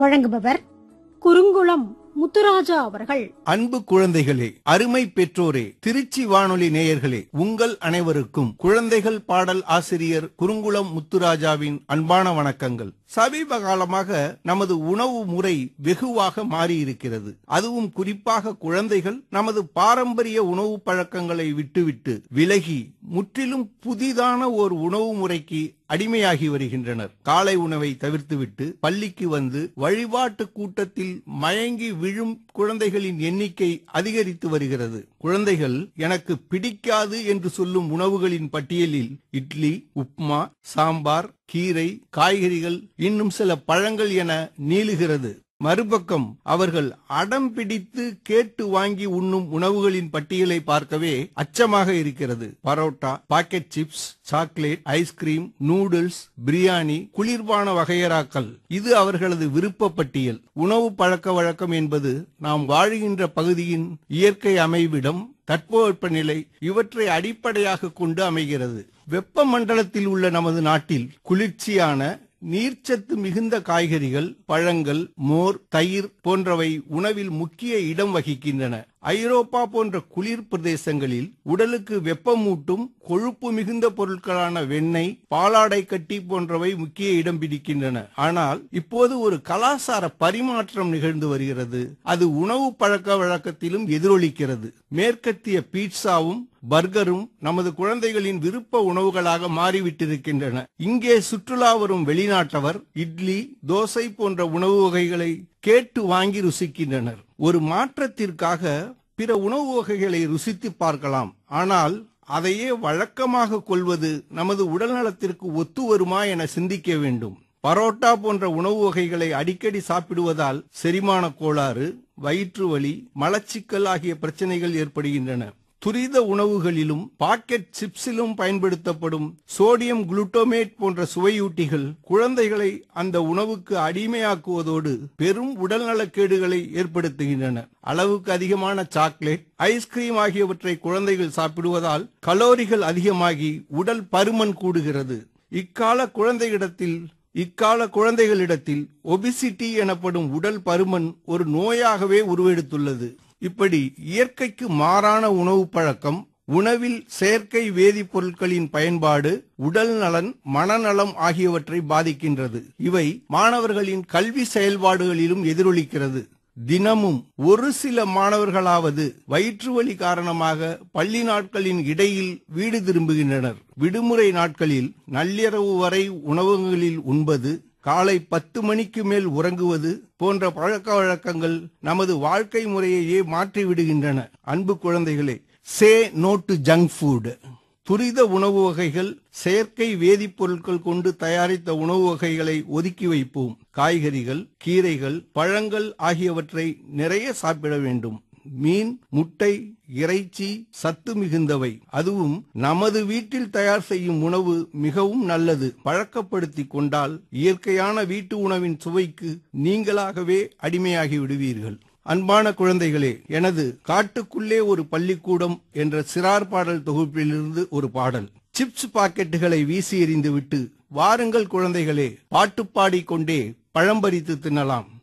வழங்குபவர் குறுங்குளம் முத்துராஜா அவர்கள் அன்பு குழந்தைகளே அருமை பெற்றோரே திருச்சி வானொலி நேயர்களே உங்கள் அனைவருக்கும் குழந்தைகள் பாடல் ஆசிரியர் குறுங்குளம் முத்துராஜாவின் அன்பான வணக்கங்கள் சமீப காலமாக நமது உணவு முறை வெகுவாக மாறியிருக்கிறது அதுவும் குறிப்பாக குழந்தைகள் நமது பாரம்பரிய உணவு பழக்கங்களை விட்டுவிட்டு விலகி முற்றிலும் புதிதான ஓர் உணவு முறைக்கு அடிமையாகி வருகின்றனர் காலை உணவை தவிர்த்துவிட்டு பள்ளிக்கு வந்து வழிபாட்டு கூட்டத்தில் மயங்கி விழும் குழந்தைகளின் எண்ணிக்கை அதிகரித்து வருகிறது குழந்தைகள் எனக்கு பிடிக்காது என்று சொல்லும் உணவுகளின் பட்டியலில் இட்லி உப்மா சாம்பார் கீரை காய்கறிகள் இன்னும் சில பழங்கள் என நீளுகிறது மறுபக்கம் அவர்கள் அடம் பிடித்து கேட்டு வாங்கி உண்ணும் உணவுகளின் பட்டியலை பார்க்கவே அச்சமாக இருக்கிறது parotta packet chips chocolate ice cream noodles biryani குளிர்பான வகையறாக்கள் இது அவர்களது விருப்ப பட்டியல் உணவு பழக்க வழக்கம் என்பது நாம் வாழுகின்ற பகுதியின் இயற்கை அமைவிடம் தட்பவெப்பநிலை இவற்றை அடிப்படையாக கொண்டு அமைகிறது வெப்ப மண்டலத்தில் உள்ள நமது நாட்டில் குளிர்ச்சியான நீர்ச்சத்து மிகுந்த காய்கறிகள் பழங்கள் மோர் தயிர் போன்றவை உணவில் முக்கிய இடம் வகிக்கின்றன ஐரோப்பா போன்ற குளிர் பிரதேசங்களில் உடலுக்கு வெப்பமூட்டும் கொழுப்பு மிகுந்த பொருட்களான வெண்ணெய் பாலாடை கட்டி போன்றவை முக்கிய இடம் பிடிக்கின்றன ஆனால் இப்போது ஒரு கலாசார பரிமாற்றம் நிகழ்ந்து வருகிறது அது உணவு பழக்க வழக்கத்திலும் எதிரொலிக்கிறது மேற்கத்திய பீட்சாவும் பர்கரும் நமது குழந்தைகளின் விருப்ப உணவுகளாக மாறிவிட்டிருக்கின்றன இங்கே சுற்றுலா வரும் வெளிநாட்டவர் இட்லி தோசை போன்ற உணவு வகைகளை கேட்டு வாங்கி ருசிக்கின்றனர் ஒரு மாற்றத்திற்காக பிற உணவு வகைகளை ருசித்து பார்க்கலாம் ஆனால் அதையே வழக்கமாக கொள்வது நமது உடல் நலத்திற்கு ஒத்து வருமா என சிந்திக்க வேண்டும் பரோட்டா போன்ற உணவு வகைகளை அடிக்கடி சாப்பிடுவதால் செரிமான கோளாறு வயிற்று வலி மலச்சிக்கல் ஆகிய பிரச்சனைகள் ஏற்படுகின்றன துரித உணவுகளிலும் பாக்கெட் சிப்ஸிலும் பயன்படுத்தப்படும் சோடியம் குளுட்டோமேட் போன்ற சுவையூட்டிகள் குழந்தைகளை அந்த உணவுக்கு அடிமையாக்குவதோடு பெரும் உடல்நலக்கேடுகளை ஏற்படுத்துகின்றன அளவுக்கு அதிகமான சாக்லேட் ஐஸ்கிரீம் ஆகியவற்றை குழந்தைகள் சாப்பிடுவதால் கலோரிகள் அதிகமாகி உடல் பருமன் கூடுகிறது இக்கால குழந்தையிடத்தில் இக்கால குழந்தைகளிடத்தில் ஒபிசிட்டி எனப்படும் உடல் பருமன் ஒரு நோயாகவே உருவெடுத்துள்ளது இப்படி இயற்கைக்கு மாறான உணவு பழக்கம் உணவில் செயற்கை வேதிப்பொருட்களின் பயன்பாடு உடல் நலன் மனநலம் ஆகியவற்றை பாதிக்கின்றது இவை மாணவர்களின் கல்வி செயல்பாடுகளிலும் எதிரொலிக்கிறது தினமும் ஒரு சில மாணவர்களாவது வயிற்று வலி காரணமாக பள்ளி நாட்களின் இடையில் வீடு திரும்புகின்றனர் விடுமுறை நாட்களில் நள்ளிரவு வரை உணவகங்களில் உண்பது காலை பத்து மணிக்கு மேல் உறங்குவது போன்ற பழக்க வழக்கங்கள் நமது வாழ்க்கை முறையையே மாற்றி விடுகின்றன அன்பு குழந்தைகளே say no to junk food துரித உணவு வகைகள் செயற்கை வேதிப்பொருட்கள் கொண்டு தயாரித்த உணவு வகைகளை ஒதுக்கி வைப்போம் காய்கறிகள் கீரைகள் பழங்கள் ஆகியவற்றை நிறைய சாப்பிட வேண்டும் மீன் முட்டை இறைச்சி சத்து மிகுந்தவை அதுவும் நமது வீட்டில் தயார் செய்யும் உணவு மிகவும் நல்லது பழக்கப்படுத்தி கொண்டால் இயற்கையான வீட்டு உணவின் சுவைக்கு நீங்களாகவே அடிமையாகி விடுவீர்கள் அன்பான குழந்தைகளே எனது காட்டுக்குள்ளே ஒரு பள்ளிக்கூடம் என்ற சிறார் பாடல் தொகுப்பிலிருந்து ஒரு பாடல் சிப்ஸ் பாக்கெட்டுகளை வீசி எறிந்துவிட்டு வாருங்கள் குழந்தைகளே பாட்டு பாடிக்கொண்டே பழம் பறித்து தின்னலாம்